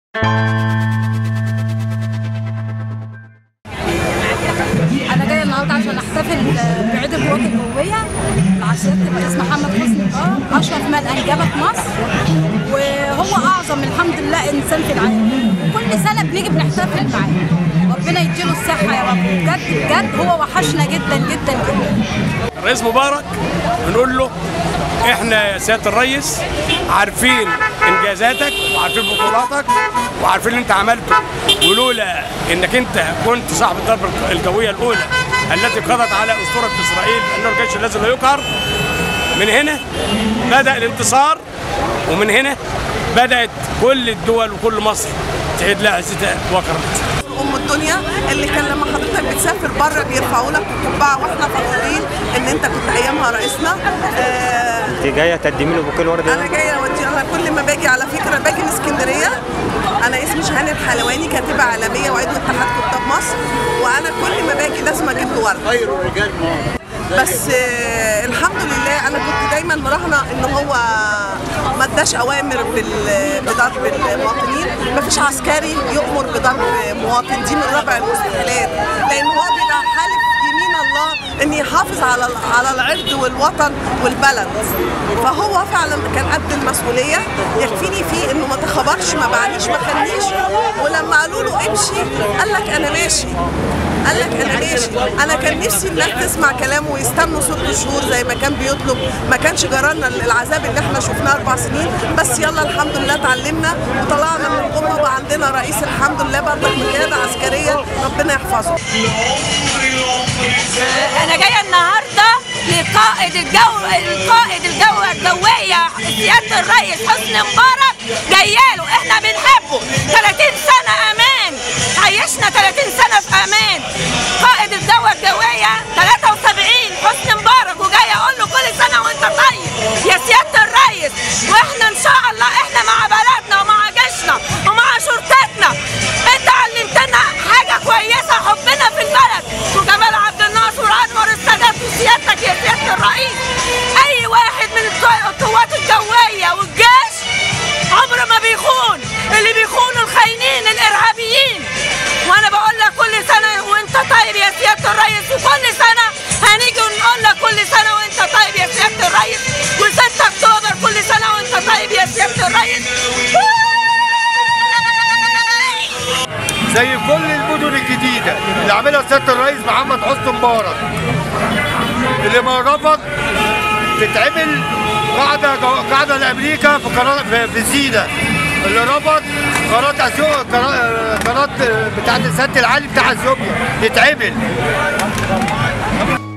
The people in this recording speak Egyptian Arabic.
انا جايه النهارده عشان احتفل بعيد القوات الجويه مع سياده الرئيس محمد حسني مبارك اشرف من انجبت مصر وهو اعظم الحمد لله انسان في العالم كل سنه بنيجي بنحتفل معاه ربنا يديله الصحه يا رب بجد بجد هو وحشنا جدا جدا جدا الرئيس مبارك بنقول له احنا يا سياده الرئيس عارفين انجازاتك وعارفين بطولاتك وعارفين اللي انت عملته ولولا انك انت كنت صاحب الضربه الجويه الاولى التي قضت على اسطوره اسرائيل انه الجيش الذي لا يقهر من هنا بدا الانتصار ومن هنا بدات كل الدول وكل مصر تعيد لها عزتها وكرامتها ام الدنيا اللي كان لما حضرتك بتسافر بره بيرفعوا لك القبعه واحنا فخورين ان انت كنت ايامها رئيسنا آه انت جايه تقدمي له بوكيه الورد انا جايه اودي انا كل ما باجي على فكره باجي من اسكندريه انا اسمي شهان الحلواني كاتبه عالميه وعضو اتحاد كتاب مصر وانا كل ما باجي لازم اجيب له ورد خير الرجال بس آه الحمد لله انا كنت دايما مراهنه ان هو ما اداش اوامر بال- بضرب المواطنين ما فيش عسكري يؤمر بضرب مواطن دي من رابع المستحيلات لان هو بيبقى حالف يمين الله ان يحافظ على على العرض والوطن والبلد فهو فعلا كان قد المسؤوليه يكفيني فيه انه ما تخبرش ما باعنيش ما خليش ولما قالوا له امشي قال لك انا ماشي قال لك انا ماشي انا كان نفسي الناس تسمع كلامه ويستنوا ست شهور زي ما كان بيطلب ما كانش جرالنا العذاب اللي احنا شفناه اربع سنين بس يلا الحمد لله اتعلمنا وطلعنا من الامه وبقى عندنا رئيس الحمد لله برضك بقياده عسكريه ربنا يحفظه انا جايه النهارده لقائد الجو القائد الجو الجويه سياده الرئيس حسني مبارك جايه له احنا بنحبه 30 سنه امان عيشنا 30 سنه في امان قائد الجو الجويه 73 حسني مبارك وجاي اقول له كل سنه وانت طيب يا سياده الرئيس واحنا ان شاء الله احنا مع بلدنا ومع جيشنا ومع شرطتنا انت علمتنا حاجه كويسه حبنا في البلد وجمال عبد الناصر وانور السادات وسيادتك يا سياده الرئيس اي واحد من القو- القوات الجويه والجيش عمره ما بيخون اللي بيخونوا الخاينين الارهابيين وانا بقول لك كل سنه وانت طيب يا سياده الرئيس وكل سنه هنيجي ونقول لك كل سنه وانت طيب يا سياده الرئيس و6 اكتوبر كل سنه وانت طيب يا سياده الرئيس زي كل المدن الجديدة اللي عاملها سيادة الرئيس محمد حسني مبارك اللي ما رفض تتعمل قاعدة جو- قاعدة لأمريكا في قناة في, في سينا اللي رفض قناة أثيوبيا قناة قناة بتاعت السد العالي بتاع اثيوبيا يتعمل